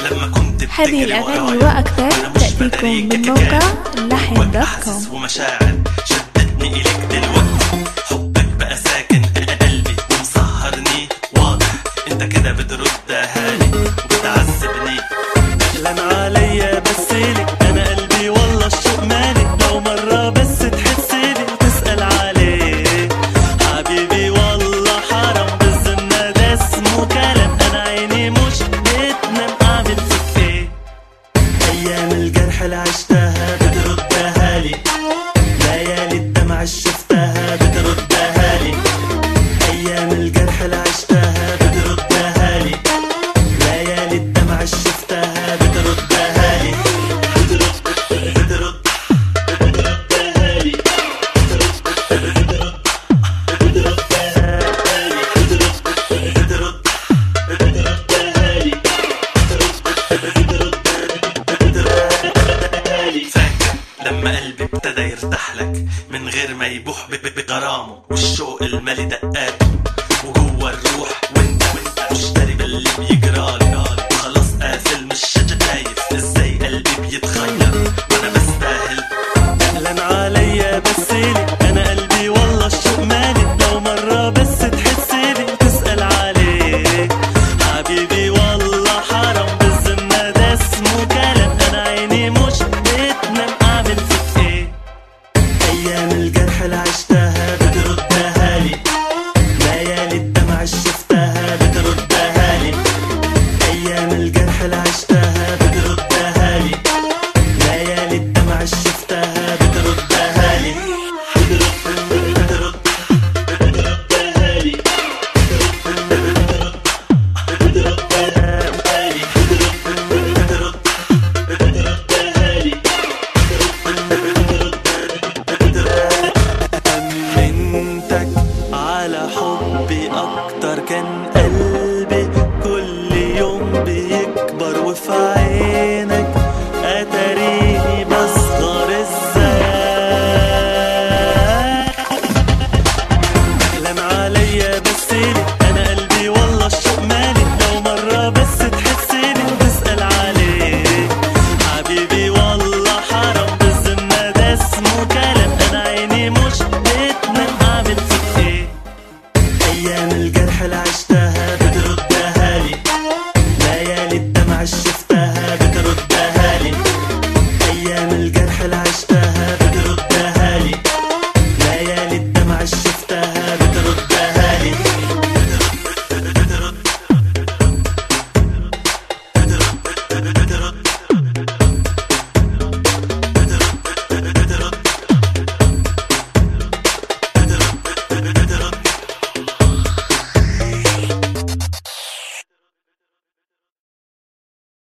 لما كنت هذه بتجري الأغاني ورايا وأكثر أنا مش تأتيكم بداريك من كان. موقع لحن جواك دوت أحاسيس كوم ومشاعر شدتني إليك دلوقتي حبك بقى ساكن قلبي ومسهرني واضح انت كده بتردها لي وبتعذبني اهلا عليا بس لك انا قلبي والله الشوق مالك لو مرة بس تحسلي وتسأل عليه حبيبي والله حرام بالزنا ده اسمه كلام انا عيني مش بتنام اعمل فيك ايه ايام الجرح اللي عشتها بتردها لي ليالي الدمع اللي شفتها بتردها لي ايام الجرح اللي عشتها بتردها لي ليالي الدمع اللي شفتها بتردها لي بترد بترد بتردها لي بترد بتردها لي فاكر لما قلبي ابتدى يرتاح لك من غير ما يبوح ب- ب- بغرامه والشوق المالي دقاته